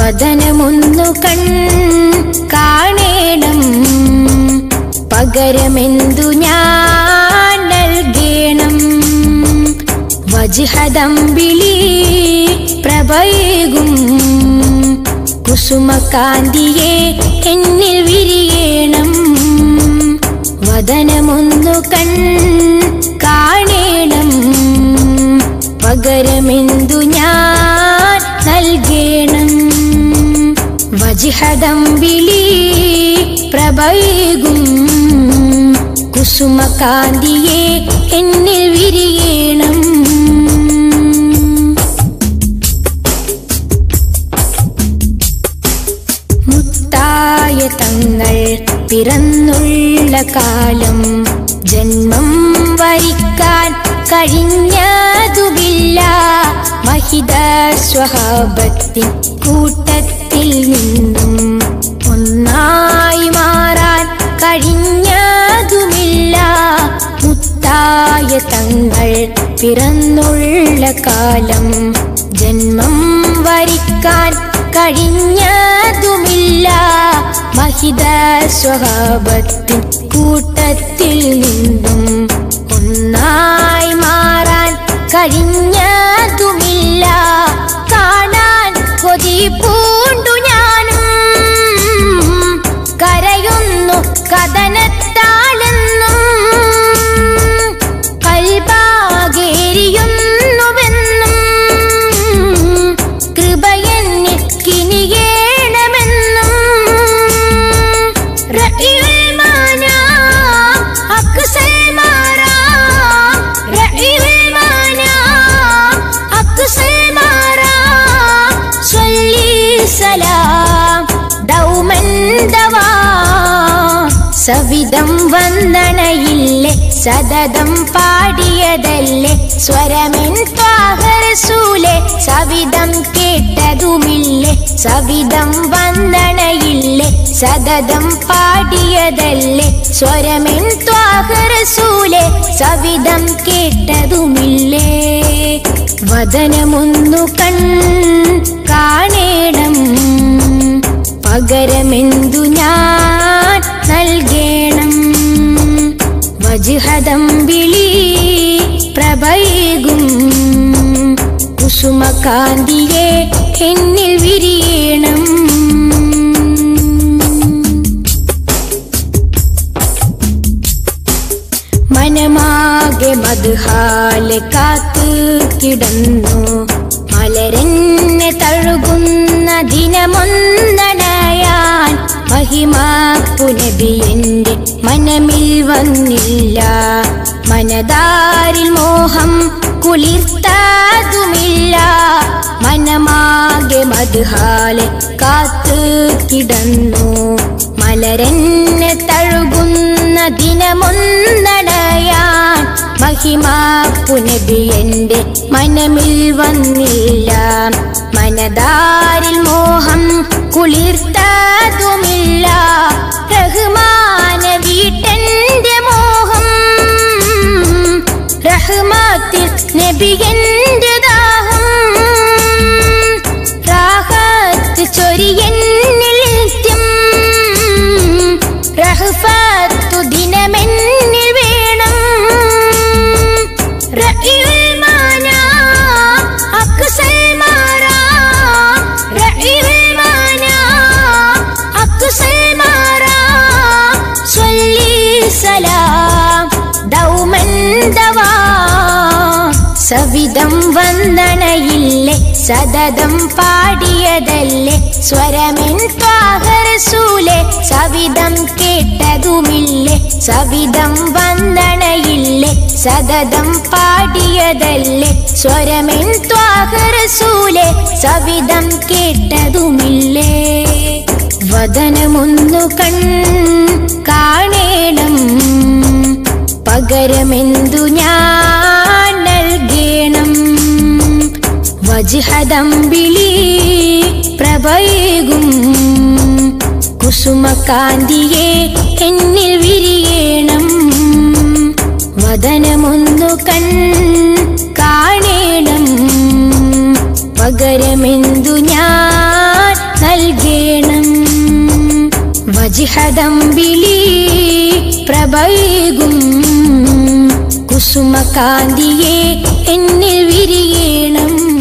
വദനമൊന്നു കൺ കാണേണം പകരമെന്തു ഞാൻ നൽകേണം വജ്ഹദമ്പിളി പ്രഭയേകും കുസുമകാന്തിയെ എന്നിൽ വിരിയേണം വദനമൊന്നു കൺ കാണേണം പകരമെന്തു ഞാൻ നൽകേണം വജ്ഹദമ്പിളി പ്രഭയേകും കുസുമകാന്തിയെ എന്നിൽ വിരിയേണം മുത്തായ തങ്ങൾ പിറന്നുള്ള കാലം ജന്മം വരിക്കാൻ കഴിഞ്ഞതുമില്ല മഹിത സ്വഭാവത്തിൻ കൂട്ടത്തിൽ നിന്നും ഒന്നായി മാറാൻ കഴിഞ്ഞതുമില്ല മുത്തായ തങ്ങൾ പിറന്നുള്ള കാലം ജന്മം വരിക്കാൻ കഴിഞ്ഞതുമില്ല മഹിത സ്വഭാവത്തിൻ കൂട്ടത്തിൽ നിന്നും ഒന്നായി മാറാൻ കഴിഞ്ഞതുമില്ല കാണാൻ കൊതി പൂണ്ടു ഞാനും കരയുന്നു കഥനത്താലെന്നും കൽപാകേരിയുന്നുവെന്നും കൃപയെന്നിൽ കിനിയേണമെന്നും റഈൽ മാനാം അക്സൽ മാറാം റഈൽ മാനാം അക്സൽ മാറാം സ്വല്ലി സലാം ദൗമൻ ദവാ സവിധം വന്ദനയില്ലേ സതതം പാടിയതല്ലേ സ്വരമെൻ ത്വാഹരസൂലെ സവിധം കേട്ടതുമില്ലേ സവിധം വന്ദനയില്ലേ സതതം പാടിയതല്ലേ സ്വരമെൻ ത്വാഹരസൂലെ സവിധം കേട്ടതുമില്ലേ വദനമൊന്നു കൺ കാണേണം പകരമെന്തു ഞാൻ നൽകേണം വജ്ഹദമ്പിളി പ്രഭയേകും കുസുമകാന്തിയെ എന്നിൽ വിരിയണം മനമാകെ മധുഹാലെ കാത്തു കിടന്നു മലരെന്നെ തഴുകുന്ന ദിനമൊന്നണയാൻ മഹിമാപ്പുനബി എന്റെ മനമിൽ വന്നില്ല മനതാരിൽ മോഹം കുളിർത്താതുമില്ല മനമാകെ മധുഹാലെ കാത്തു കിടന്നു മലരെന്നെ തഴുകുന്ന ദിനമൊന്നടയാൻ മഹിമാപ്പുനബി എന്റെ മനമിൽ വന്നില്ല മനതാരിൽ മോഹം കുളിർത്താതുമില്ല റഹ്മാന വീട്ടെന്റെ മോഹം റഹ്മാത്തിൽ നബി എന്റെ ദാഹം റാഹത്ത് ചൊരിയെന്നിൽ നിത്യം റഹ്ഫത്തു ദിനമെന്നിൽ വേണം റഈൽ മാനാം അക്സൽ മാറാം റഈൽ മാനാം അക്സൽ മാറാം സ്വല്ലി സലാം ദൗമൻ ദവാ സവിധം വന്ദനയില്ലേ സതതം പാടിയതല്ലേ സ്വരമെൻ ത്വാഹരസൂലെ സവിധം കേട്ടതുമില്ലേ സവിധം വന്ദനയില്ലേ സതതം പാടിയതല്ലേ സ്വരമെൻ ത്വാഹരസൂലെ സവിധം കേട്ടതുമില്ലേ വദനമൊന്നു കൺ കാണേണം പകരമെന്തു ഞാൻ നൽകേണം വജ്ഹദമ്പിളി പ്രഭയേകും കുസുമകാന്തിയെ എന്നിൽ വിരിയേണം വദനമൊന്നു കൺ കാണേണം പകരമെന്തു ഞാൻ വജിഹദമ്പിളി പ്രഭൈകും കുസുമകാന്തിയെ എന്നിൽ വിരിയണം